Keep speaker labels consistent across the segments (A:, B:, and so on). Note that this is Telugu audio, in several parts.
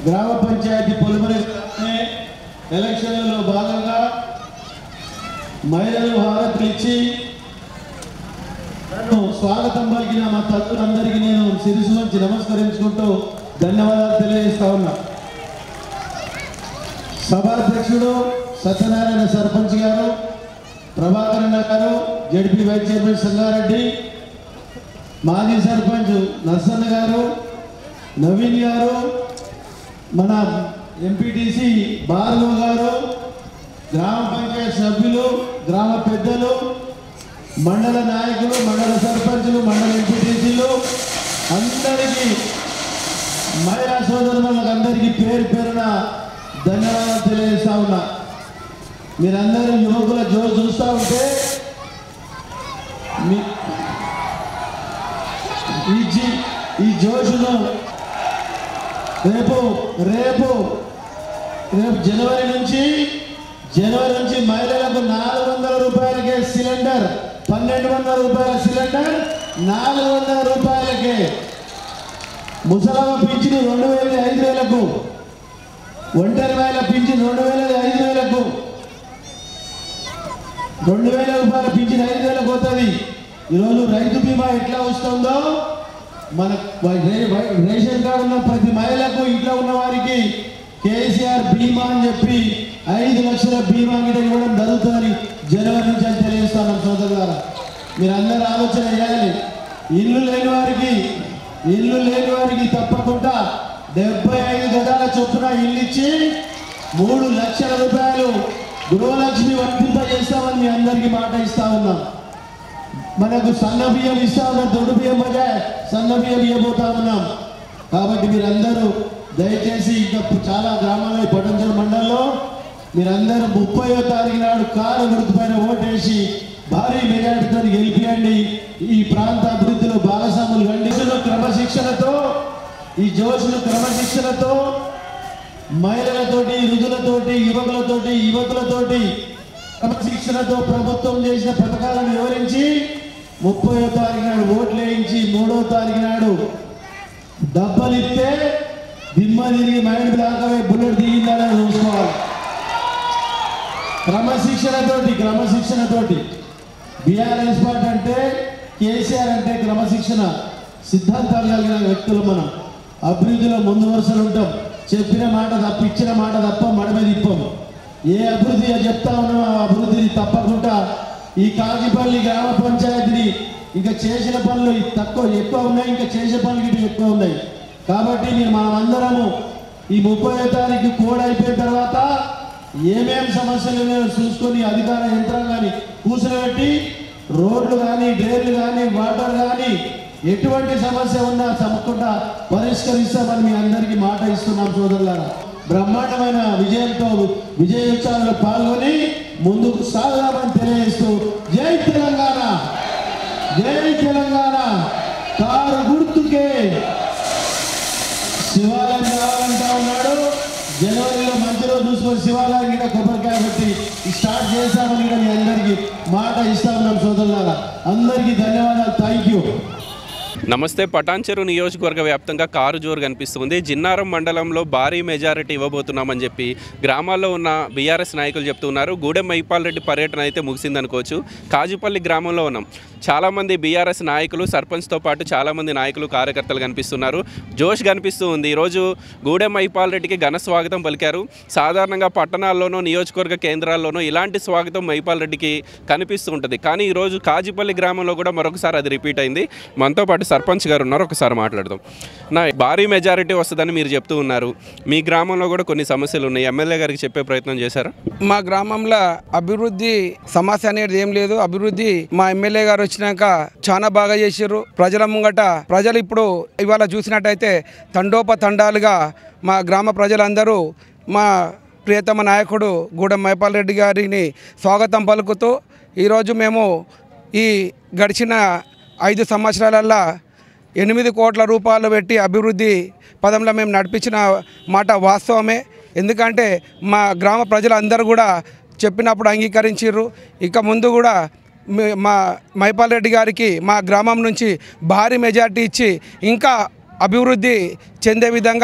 A: గ్రామ పంచాయతీ పొలిమరి ఎలక్షన్లలో భాగంగా మహిళలు హారతులు ఇచ్చి నన్ను స్వాగతం పలికిన మా తల్లులందరికీ నేను శిరసు నుంచి నమస్కరించుకుంటూ ధన్యవాదాలు తెలియజేస్తా ఉన్నా సభాధ్యక్షుడు సత్యనారాయణ సర్పంచ్ గారు ప్రభాకర్ అన్న గారు జడ్పీ వైస్ చైర్మన్ సంగారెడ్డి మాజీ సర్పంచ్ నర్సన్న గారు నవీన్ గారు మన ఎంపీటీసీ బాలు గారు గ్రామ పంచాయతీ సభ్యులు గ్రామ పెద్దలు మండల నాయకులు మండల సర్పంచులు మండల ఎంపీటీసీలు అందరికీ మహిళా సోదరులకు అందరికీ పేరు పేరున ధన్యవాదాలు తెలియజేస్తా ఉన్నా మీరందరూ యువకుల జో చూస్తూ ఉంటే మీ ఈ జీ ఈ జోషును రేపు రేపు రేపు జనవరి నుంచి జనవరి నుంచి మహిళలకు నాలుగు వందల రూపాయలకే సిలిండర్ పన్నెండు వందల రూపాయల సిలిండర్ నాలుగు వందల రూపాయలకే ముసలమ్మ పింఛను రెండు వేల ఐదు వేలకు ఒంటరి వేల పింఛను రెండు వేల ఐదు వేలకు రెండు వేల రూపాయల పింఛన్ ఐదు వేలకు పోతుంది ఈరోజు రైతు బీమా ఎట్లా వస్తుందో మన వై- రే- వై- రేషన్ కార్డు ఉన్న ప్రతి మహిళకు ఇంట్లో ఉన్న వారికి కేసీఆర్ బీమా అని చెప్పి ఐదు లక్షల బీమా గిట ఇవ్వడం జరుగుతుందని జనవరి నుంచి అని తెలియజేస్తాను సోదరులారా మీరు అందరూ ఆలోచన చేయాలి ఇల్లు లేని వారికి ఇల్లు లేని వారికి తప్పకుండా డెబ్బై ఐదు గదాల చొప్పున ఇల్లు ఇచ్చి మూడు లక్షల రూపాయలు గృహలక్ష్మి వర్తింపజేస్తామని మీ అందరికీ మాట ఇస్తా ఉన్నాం మనకు సన్న బియ్యం ఇస్తా ఉన్నాం దొడ్డు బియ్యం బజాయ్ సన్న బియ్యం ఇవ్వబోతా ఉన్నాం కాబట్టి మీరందరూ దయచేసి ఇంకా చాలా గ్రామాల్లో పట్టంచల మండలంలో మీరందరూ ముప్పయో తారీఖు నాడు కారు గుర్తు పైన ఓటేసి భారీ మెజార్టీతో గెలిపియండి ఈ ప్రాంత అభివృద్ధిలో భాగస్వాములు కండిషన్లో క్రమశిక్షణతో ఈ జోషులు క్రమశిక్షణతో మహిళలతోటి వృద్ధులతోటి యువకులతోటి యువకులతోటి క్రమశిక్షణతో ప్రభుత్వం చేసిన పథకాలను వివరించి ముప్పై తారీఖు నాడు ఓట్లు వేయించి మూడో తారీఖు నాడు డబ్బలు ఇస్తే దిమ్మ తిరిగి మైండ్ బ్లాక్ అయ్యే బుల్లెట్ దిగిందని చూసుకోవాలి క్రమశిక్షణతోటి క్రమశిక్షణతోటి బీఆర్ఎస్ పార్టీ అంటే కేసీఆర్ అంటే క్రమశిక్షణ సిద్ధాంతాలు కలిగిన వ్యక్తులు మనం అభివృద్ధిలో ముందు వరుసలు ఉంటాం చెప్పిన మాట తప్ప ఇచ్చిన మాట తప్ప మడమ తిప్పం ఏ అభివృద్ధి చెప్తా ఉన్నామో ఆ అభివృద్ధిని తప్పకుండా ఈ కాగిపల్లి గ్రామ పంచాయతీని ఇంకా చేసిన పనులు తక్కువ ఎక్కువ ఉన్నాయి ఇంకా చేసే పనులు ఇటు ఎక్కువ ఉన్నాయి కాబట్టి మీరు మనం అందరము ఈ ముప్పై తారీఖు కోడ్ అయిపోయిన తర్వాత ఏమేం సమస్యలు ఉన్నాయో చూసుకొని అధికార యంత్రాంగాన్ని కూర్చోబెట్టి రోడ్లు కానీ డ్రైన్లు కానీ వాటర్ కానీ ఎటువంటి సమస్య ఉన్నా తప్పకుండా పరిష్కరిస్తామని మీ అందరికీ మాట ఇస్తున్నాం సోదరులారా బ్రహ్మాండమైన విజయంతో విజయోత్సవాల్లో పాల్గొని ముందుకు సాగామని తెలియజేస్తూ జై తెలంగాణ జై తెలంగాణ కారు గుర్తుకే శివాలయం కావాలంటా ఉన్నాడు జనవరిలో మంచి రోజు చూసుకొని శివాలయం గిట్ట కొబ్బరికాయ పెట్టి స్టార్ట్ చేశామని కూడా మీ అందరికీ మాట ఇస్తా ఉన్నాం సోదరులారా అందరికీ ధన్యవాదాలు థ్యాంక్ యూ
B: నమస్తే పటాన్చెరు నియోజకవర్గ వ్యాప్తంగా కారు జోరు కనిపిస్తుంది జిన్నారం మండలంలో భారీ మెజారిటీ ఇవ్వబోతున్నామని చెప్పి గ్రామాల్లో ఉన్న బీఆర్ఎస్ నాయకులు చెప్తున్నారు గూడెం మైపాల్ రెడ్డి పర్యటన అయితే ముగిసిందనుకోవచ్చు కాజుపల్లి గ్రామంలో ఉన్నాం చాలామంది బీఆర్ఎస్ నాయకులు సర్పంచ్తో పాటు చాలామంది నాయకులు కార్యకర్తలు కనిపిస్తున్నారు జోష్ కనిపిస్తూ ఉంది ఈరోజు గూడెం మైపాల్ రెడ్డికి ఘన స్వాగతం పలికారు సాధారణంగా పట్టణాల్లోనూ నియోజకవర్గ కేంద్రాల్లోనూ ఇలాంటి స్వాగతం మైపాల్ రెడ్డికి కనిపిస్తూ ఉంటుంది కానీ ఈరోజు కాజిపల్లి గ్రామంలో కూడా మరొకసారి అది రిపీట్ అయింది మనతో పాటు సర్పంచ్ గారు ఉన్నారు ఒకసారి మాట్లాడదాం నా భారీ మెజారిటీ వస్తుందని మీరు చెప్తూ ఉన్నారు మీ గ్రామంలో కూడా కొన్ని సమస్యలు ఉన్నాయి ఎమ్మెల్యే గారికి చెప్పే ప్రయత్నం చేశారా
C: మా గ్రామంలో అభివృద్ధి సమస్య అనేది ఏం లేదు అభివృద్ధి మా ఎమ్మెల్యే గారు వచ్చినాక చాలా బాగా చేసారు ప్రజల ముంగట ప్రజలు ఇప్పుడు ఇవాళ చూసినట్టయితే తండోపతండాలుగా మా గ్రామ ప్రజలందరూ మా ప్రియతమ నాయకుడు గూడెం మైపాల్ రెడ్డి గారిని స్వాగతం పలుకుతూ ఈరోజు మేము ఈ గడిచిన ఐదు సంవత్సరాలల్లో ఎనిమిది కోట్ల రూపాయలు పెట్టి అభివృద్ధి పదంలో మేము నడిపించిన మాట వాస్తవమే ఎందుకంటే మా గ్రామ ప్రజలందరూ కూడా చెప్పినప్పుడు అంగీకరించారు ఇక ముందు కూడా మీ- మా మైపాల్ రెడ్డి గారికి మా గ్రామం నుంచి భారీ మెజార్టీ ఇచ్చి ఇంకా అభివృద్ధి చెందే విధంగా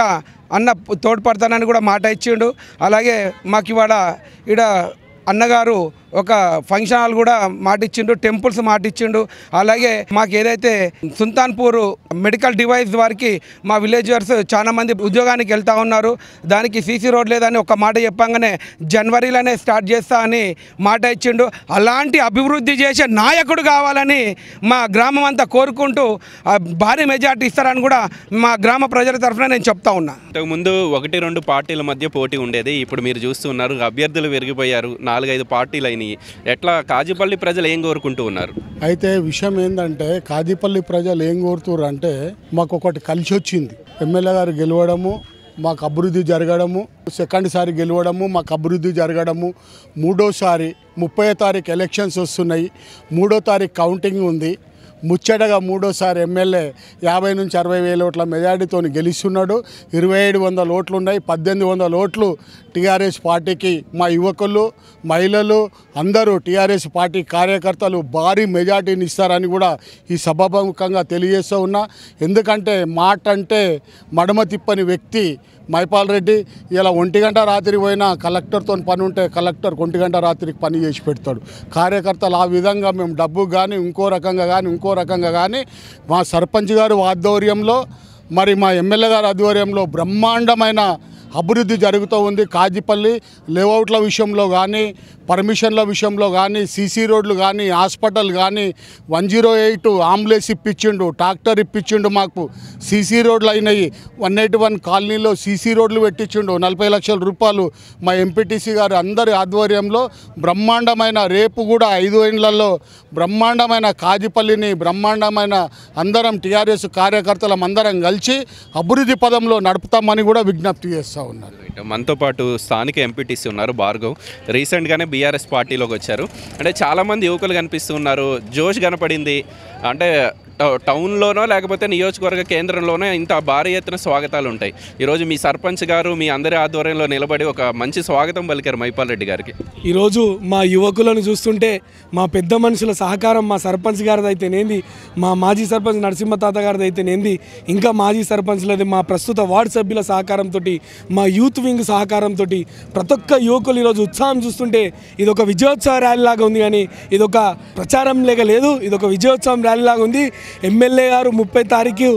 C: అన్న తోడ్పడతానని కూడా మాట ఇచ్చిండు అలాగే మాకు ఇవాళ ఈడ అన్నగారు ఒక ఫంక్షన్ హాల్ కూడా మాట ఇచ్చిండు టెంపుల్స్ మాట ఇచ్చిండు అలాగే మాకు ఏదైతే సుల్తాన్పూర్ మెడికల్ డివైస్ వారికి మా విలేజర్స్ చాలా మంది ఉద్యోగానికి వెళ్తా ఉన్నారు దానికి సీసీ రోడ్ లేదని ఒక మాట చెప్పంగానే జనవరిలోనే స్టార్ట్ చేస్తా అని మాట ఇచ్చిండు అలాంటి అభివృద్ధి చేసే నాయకుడు కావాలని మా గ్రామం అంతా కోరుకుంటూ ఆ భారీ మెజార్టీ ఇస్తారని కూడా మా గ్రామ ప్రజల తరఫున నేను చెప్తా ఉన్నా
B: ఇంతకుముందు ఒకటి రెండు పార్టీల మధ్య పోటీ ఉండేది ఇప్పుడు మీరు చూస్తున్నారు అభ్యర్థులు పెరిగిపోయారు నాలుగైదు పార్టీలు అయినాయి ఎట్లా కాజీపల్లి ప్రజలు ఏం కోరుకుంటూ ఉన్నారు
D: అయితే విషయం ఏంటంటే కాదిపల్లి ప్రజలు ఏం కోరుతుర్రు అంటే మాకు ఒకటి కలిసి వచ్చింది ఎమ్మెల్యే గారు గెలవడము మాకు అభివృద్ధి జరగడము సెకండ్ సారి గెలవడము మాకు అభివృద్ధి జరగడము మూడోసారి ముప్పై తారీఖు ఎలక్షన్స్ వస్తున్నాయి మూడో తారీఖు కౌంటింగ్ ఉంది ముచ్చటగా మూడోసారి ఎమ్మెల్యే యాభై నుంచి అరవై వేల ఓట్ల మెజార్టీతో గెలుస్తున్నాడు ఇరవై ఏడు వందల ఓట్లు ఉన్నాయి పద్దెనిమిది వందల ఓట్లు టీఆర్ఎస్ పార్టీకి మా యువకులు మహిళలు అందరూ టీఆర్ఎస్ పార్టీ కార్యకర్తలు భారీ మెజార్టీని ఇస్తారని కూడా ఈ సభాముఖంగా తెలియజేస్తూ ఉన్నా ఎందుకంటే మాట అంటే మడమ తిప్పని వ్యక్తి మైపాల్ రెడ్డి ఇలా ఒంటి గంట రాత్రి పోయినా కలెక్టర్తో పని ఉంటే కలెక్టర్ ఒంటి గంట రాత్రికి పని చేసి పెడతాడు కార్యకర్తలు ఆ విధంగా మేము డబ్బు కానీ ఇంకో రకంగా కానీ ఇంకో రకంగా కానీ మా సర్పంచ్ గారు ఆధ్వర్యంలో మరి మా ఎమ్మెల్యే గారి ఆధ్వర్యంలో బ్రహ్మాండమైన అభివృద్ధి జరుగుతూ ఉంది కాజిపల్లి లేఅవుట్ల విషయంలో కానీ పర్మిషన్ల విషయంలో కానీ సీసీ రోడ్లు కానీ హాస్పిటల్ కానీ వన్ జీరో ఎయిట్ ఆంబులెన్స్ ఇప్పించిండు ట్రాక్టర్ ఇప్పించిండు మాకు సీసీ రోడ్లు అయినాయి వన్ ఎయిటీ వన్ కాలనీలో సీసీ రోడ్లు పెట్టించిండు నలభై లక్షల రూపాయలు మా ఎంపీటీసీ గారు అందరి ఆధ్వర్యంలో బ్రహ్మాండమైన రేపు కూడా ఐదు ఏళ్లలో బ్రహ్మాండమైన కాజిపల్లిని బ్రహ్మాండమైన అందరం టీఆర్ఎస్ కార్యకర్తలం అందరం కలిసి అభివృద్ధి పదంలో నడుపుతామని కూడా విజ్ఞప్తి చేస్తూ ఉన్నారు
B: మనతో పాటు స్థానిక ఎంపీటీసీ ఉన్నారు భార్గవ్ రీసెంట్గానే బీఆర్ఎస్ పార్టీలోకి వచ్చారు అంటే చాలామంది యువకులు కనిపిస్తున్నారు జోష్ కనపడింది అంటే టౌ- టౌన్లోనో లేకపోతే నియోజకవర్గ కేంద్రంలోనో ఇంత భారీ ఎత్తున స్వాగతాలు ఉంటాయి ఈరోజు మీ సర్పంచ్ గారు మీ అందరి ఆధ్వర్యంలో నిలబడి ఒక మంచి స్వాగతం పలికారు మైపాల్ రెడ్డి గారికి
E: ఈరోజు మా యువకులను చూస్తుంటే మా పెద్ద మనుషుల సహకారం మా సర్పంచ్ గారిది అయితేనేంది మా మాజీ సర్పంచ్ నరసింహ తాత గారిది అయితేనేంది ఇంకా మాజీ సర్పంచ్లది మా ప్రస్తుత వార్డు సభ్యుల సహకారంతో మా యూత్ వింగ్ సహకారంతో ప్రతి ఒక్క యువకులు ఈరోజు ఉత్సాహం చూస్తుంటే ఇది ఒక విజయోత్సవ ర్యాలీ లాగా ఉంది కానీ ఇది ఒక ప్రచారం లేక లేదు ఇది ఒక విజయోత్సవం ర్యాలీ లాగా ఉంది ఎమ్మెల్యే గారు ముప్పై తారీఖు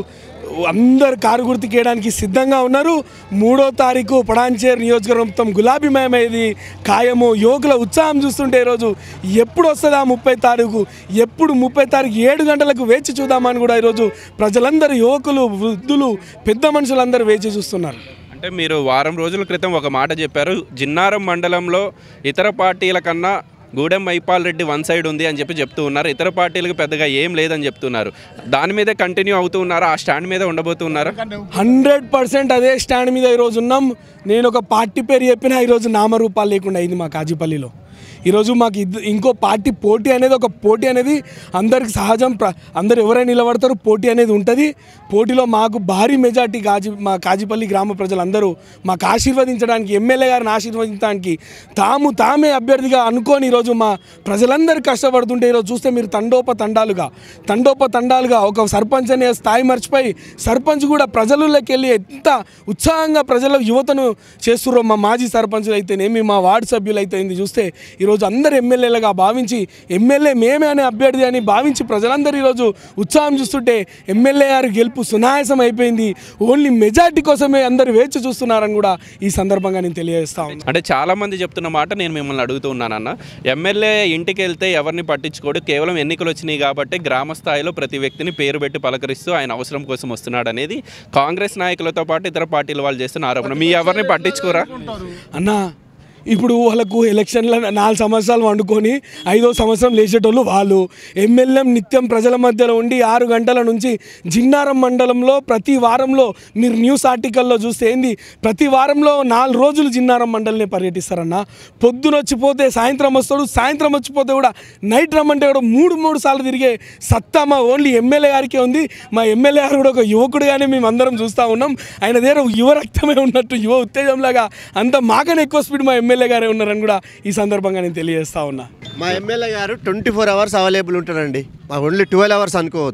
E: అందరు కారు గుర్తుకేయడానికి సిద్ధంగా ఉన్నారు మూడో తారీఖు పడాన్చేరు నియోజకవర్గం మొత్తం గులాబీమయమైంది ఖాయము యువకుల ఉత్సాహం చూస్తుంటే ఈరోజు ఎప్పుడు వస్తుంది ఆ ముప్పై తారీఖు ఎప్పుడు ముప్పై తారీఖు ఏడు గంటలకు వేచి చూద్దామని కూడా ఈరోజు ప్రజలందరూ యువకులు వృద్ధులు పెద్ద మనుషులందరూ వేచి చూస్తున్నారు
B: అంటే మీరు వారం రోజుల క్రితం ఒక మాట చెప్పారు జిన్నారం మండలంలో ఇతర పార్టీల కన్నా గూడెం మైపాల్ రెడ్డి వన్ సైడ్ ఉంది అని చెప్పి చెప్తూ ఉన్నారు ఇతర పార్టీలకు పెద్దగా ఏం లేదని చెప్తున్నారు దాని మీదే కంటిన్యూ అవుతూ ఉన్నారా ఆ స్టాండ్ మీద ఉండబోతున్నారా
E: హండ్రెడ్ పర్సెంట్ అదే స్టాండ్ మీద ఈరోజు ఉన్నాం నేను ఒక పార్టీ పేరు చెప్పినా ఈరోజు నామరూపాలు లేకుండా అయింది మా కాజీపల్లిలో ఈరోజు మాకు ఇద్ద ఇంకో పార్టీ పోటీ అనేది ఒక పోటీ అనేది అందరికి సహజం ప్ర అందరు ఎవరైనా నిలబడతారు పోటీ అనేది ఉంటుంది పోటీలో మాకు భారీ మెజార్టీ కాజీ మా కాజీపల్లి గ్రామ ప్రజలందరూ మాకు ఆశీర్వదించడానికి ఎమ్మెల్యే గారిని ఆశీర్వదించడానికి తాము తామే అభ్యర్థిగా అనుకొని ఈరోజు మా ప్రజలందరూ కష్టపడుతుంటే ఈరోజు చూస్తే మీరు తండోప తండాలుగా తండోప తండాలుగా ఒక సర్పంచ్ అనే స్థాయి మర్చిపోయి సర్పంచ్ కూడా ప్రజలలోకి వెళ్ళి ఎంత ఉత్సాహంగా ప్రజల యువతను చేస్తుర్రో మా మాజీ సర్పంచులు అయితేనేమి మా వార్డు సభ్యులు అయితే చూస్తే ఈరోజు అందరు ఎమ్మెల్యేలుగా భావించి ఎమ్మెల్యే మేమే అనే అభ్యర్థి అని భావించి ప్రజలందరూ ఈరోజు ఉత్సాహం చూస్తుంటే ఎమ్మెల్యే గారి గెలుపు సునాయాసం అయిపోయింది ఓన్లీ మెజార్టీ కోసమే అందరూ వేచి చూస్తున్నారని కూడా ఈ సందర్భంగా నేను తెలియజేస్తా ఉన్నాను
B: అంటే చాలా మంది చెప్తున్న మాట నేను మిమ్మల్ని అడుగుతూ ఉన్నానన్న ఎమ్మెల్యే ఇంటికి వెళ్తే ఎవరిని పట్టించుకోడు కేవలం ఎన్నికలు వచ్చినాయి కాబట్టి గ్రామ స్థాయిలో ప్రతి వ్యక్తిని పేరు పెట్టి పలకరిస్తూ ఆయన అవసరం కోసం వస్తున్నాడు అనేది కాంగ్రెస్ నాయకులతో పాటు ఇతర పార్టీల వాళ్ళు చేస్తున్న ఆరోపణ మీ ఎవరిని పట్టించుకోరా
E: అన్నా ఇప్పుడు వాళ్ళకు ఎలక్షన్ల నాలుగు సంవత్సరాలు వండుకొని ఐదో సంవత్సరం లేచేటోళ్ళు వాళ్ళు ఎమ్మెల్యే నిత్యం ప్రజల మధ్యలో ఉండి ఆరు గంటల నుంచి జిన్నారం మండలంలో ప్రతి వారంలో మీరు న్యూస్ ఆర్టికల్లో చూస్తే ఏంది ప్రతి వారంలో నాలుగు రోజులు జిన్నారం మండలిని పర్యటిస్తారన్న పొద్దున వచ్చిపోతే సాయంత్రం వస్తాడు సాయంత్రం వచ్చిపోతే కూడా నైట్ రమ్మంటే కూడా మూడు మూడు సార్లు తిరిగే సత్తా మా ఓన్లీ ఎమ్మెల్యే గారికే ఉంది మా ఎమ్మెల్యే గారు కూడా ఒక యువకుడుగానే మేము అందరం చూస్తూ ఉన్నాం ఆయన దగ్గర యువ రక్తమే ఉన్నట్టు యువ ఉత్తేజంలాగా అంత మాకనే ఎక్కువ స్పీడ్ మా ఎమ్మెల్యే గారే ఉన్నారని కూడా ఈ సందర్భంగా నేను తెలియజేస్తా ఉన్నా
F: మా ఎమ్మెల్యే గారు ట్వంటీ ఫోర్ అవర్స్ అవైలబుల్ ఉంటారండి మా ఓన్లీ ట్వెల్వ్ అవర్స్ అనుకోవద్దు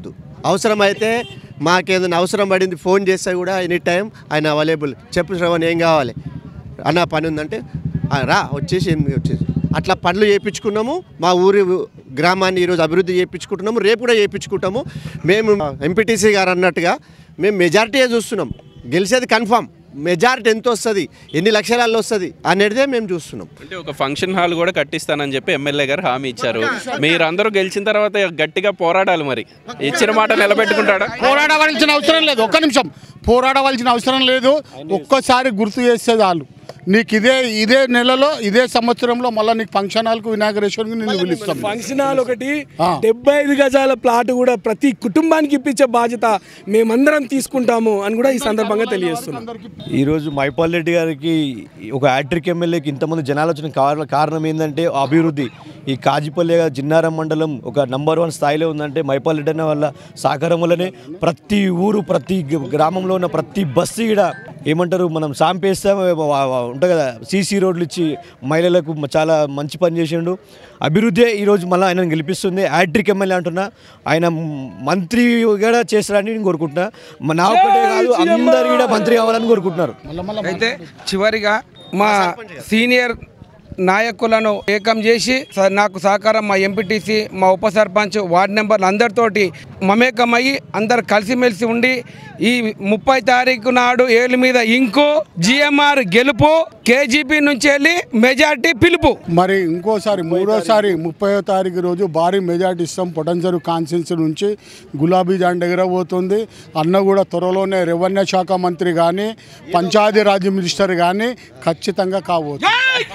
F: అవసరమైతే మాకేదైనా అవసరం పడింది ఫోన్ చేస్తే కూడా ఎనీ టైం ఆయన అవైలబుల్ చెప్పు శ్రవణ్ ఏం కావాలి అన్న పని ఉందంటే "ఆ, రా వచ్చేసి ఏం వచ్చేసి అట్లా పనులు చేయించుకున్నాము మా ఊరి గ్రామాన్ని ఈరోజు అభివృద్ధి చేయించుకుంటున్నాము రేపు కూడా చేయించుకుంటాము మేము ఎంపీటీసీ గారు అన్నట్టుగా మేము మెజారిటీయే చూస్తున్నాం గెలిచేది కన్ఫామ్ మెజారిటీ ఎంత వస్తుంది ఎన్ని లక్షలలో వస్తుంది అనేదే మేము చూస్తున్నాం
B: అంటే ఒక ఫంక్షన్ హాల్ కూడా కట్టిస్తానని చెప్పి ఎమ్మెల్యే గారు హామీ ఇచ్చారు మీరందరూ గెలిచిన తర్వాత గట్టిగా పోరాడాలి మరి ఇచ్చిన మాట నిలబెట్టుకుంటాడా
D: పోరాడవలసిన అవసరం లేదు ఒక్క నిమిషం పోరాడవలసిన అవసరం లేదు ఒక్కసారి గుర్తు చేస్తే చాలు నీకు ఇదే ఇదే నెలలో ఇదే సంవత్సరంలో మళ్ళీ నీకు ఫంక్షన్ హాల్కు ఇనాగరేషన్కి నేను పిలుస్తాం
E: ఫంక్షన్ హాల్ ఒకటి
D: ఆ.
E: డెబ్బై ఐదు గజాల ప్లాట్ కూడా ప్రతి కుటుంబానికి ఇప్పించే బాధ్యత మేమందరం తీసుకుంటాము అని కూడా ఈ సందర్భంగా తెలియజేస్తున్నాం
G: ఈరోజు మైపాల్ రెడ్డి గారికి ఒక యాట్రిక్ ఎమ్మెల్యేకి ఇంతమంది జనాలు వచ్చిన కారణం కారణం ఏంటంటే అభివృద్ధి ఈ కాజిపల్లి జిన్నారం మండలం ఒక నంబర్ వన్ స్థాయిలో ఉందంటే మైపాల్ రెడ్డి అన్న వల్ల సహకారం వల్లనే ప్రతి ఊరు ప్రతి గ- గ్రామంలో ఉన్న ప్రతి బస్సు ఇక్కడ ఏమంటారు మనం సాంపేస్తే ఉంటుంది కదా సీసీ రోడ్లు ఇచ్చి మహిళలకు మ- చాలా మంచి పని చేసిండు అభివృద్ధి ఈరోజు మళ్ళీ ఆయన గెలిపిస్తుంది యాట్రిక్ ఎమ్మెల్యే అంటున్నా ఆయన మంత్రి కూడా చేస్తారని నేను కోరుకుంటున్నా మ- నా ఒక్కటే కాదు అందరు కూడా మంత్రి కావాలని కోరుకుంటున్నారు
C: అయితే చివరిగా మా సీనియర్ నాయకులను ఏకం చేసి స- నాకు సహకారం మా ఎంపీటీసీ మా ఉప సర్పంచ్ వార్డు నెంబర్లు అందరితోటి మమేకమయ్యి అందరు కలిసిమెలిసి ఉండి ఈ ముప్పై తారీఖు నాడు ఏళ్ళ మీద ఇంకు జిఎంఆర్ గెలుపు కేజీపీ నుంచి వెళ్ళి మెజార్టీ పిలుపు
D: మరి ఇంకోసారి మూడోసారి ముప్పై తారీఖు రోజు భారీ మెజార్టీ ఇస్తాం పొటంచరు కాన్సెన్స్ నుంచి గులాబీ జెండా ఎగరబోతుంది అన్న కూడా త్వరలోనే రెవెన్యూ శాఖ మంత్రి కానీ పంచాయతీరాజ్ మినిస్టర్ కానీ ఖచ్చితంగా కాబోతుంది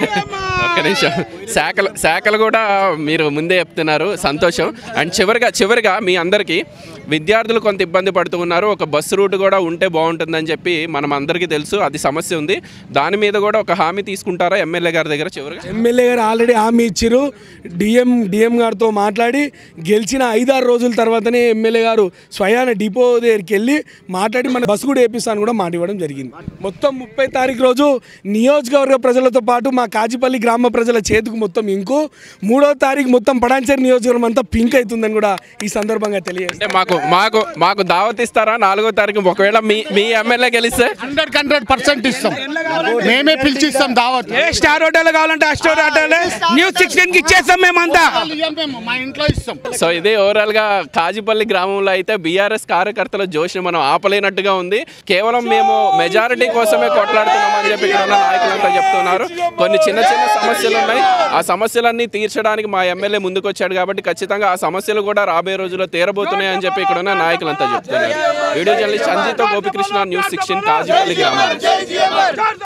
B: ఒక్క నిమిషం శాఖలు శాఖలు కూడా మీరు ముందే చెప్తున్నారు సంతోషం అండ్ చివరిగా చివరిగా మీ అందరికీ విద్యార్థులు కొంత ఇబ్బంది పడుతూ ఉన్నారు ఒక బస్సు రూట్ కూడా ఉంటే బాగుంటుందని చెప్పి మనం అందరికీ తెలుసు అది సమస్య ఉంది దాని మీద కూడా ఒక హామీ తీసుకుంటారా ఎమ్మెల్యే గారి దగ్గర చివరిగా
E: ఎమ్మెల్యే గారు ఆల్రెడీ హామీ ఇచ్చారు డిఎం డిఎం గారితో మాట్లాడి గెలిచిన ఐదారు రోజుల తర్వాతనే ఎమ్మెల్యే గారు స్వయాన డిపో దగ్గరికి వెళ్ళి మాట్లాడి మన బస్సు కూడా వేపిస్తాను కూడా మాట ఇవ్వడం జరిగింది మొత్తం ముప్పై తారీఖు రోజు నియోజకవర్గ ప్రజలతో పాటు మా కాజిపల్లి గ్రామ ప్రజల చేతికి మొత్తం ఇంకు మూడో తారీఖు మొత్తం పడాంచేరి నియోజకవర్గం అంతా పింక్ అవుతుందని కూడా ఈ సందర్భంగా తెలియజేస్తాను
B: అంటే మాకు మాకు మాకు దావత్ ఇస్తారా నాలుగో తారీఖు ఒకవేళ మీ మీ ఎమ్మెల్యే గెలిస్తే
D: హండ్రెడ్ హండ్రెడ్ పర్సెంట్ ఇస్తాం మేమే పిలిచిస్తాం దావత్
C: ఏ స్టార్ హోటల్ కావాలంటే ఆ స్టార్ హోటల్ న్యూస్ సిక్స్టీన్ కి ఇచ్చేస్తాం మేమంతా
D: మా ఇంట్లో ఇస్తాం
B: సో ఇది ఓవరాల్ గా కాజిపల్లి గ్రామంలో అయితే బీఆర్ఎస్ కార్యకర్తల జోష్ని మనం ఆపలేనట్టుగా ఉంది కేవలం మేము మెజారిటీ కోసమే కొట్లాడుతున్నామని చెప్పి ఇక్కడ ఉన్న నాయకులంతా చెప్తున్నారు కొన్ని చిన్న చిన్న సమస్యలు ఉన్నాయి ఆ సమస్యలన్నీ తీర్చడానికి మా ఎమ్మెల్యే ముందుకు వచ్చాడు కాబట్టి ఖచ్చితంగా ఆ సమస్యలు కూడా రాబోయే రోజుల్లో తీరబోతున్నాయి అని చెప్పి ఇక్కడ ఉన్న నాయకులంతా చెప్తున్నారు వీడియో జర్నలిస్ట్ సంజీతో గోపికృష్ణ న్యూస్ సిక్స్టీన్ కాజిపల్లి గ్రామం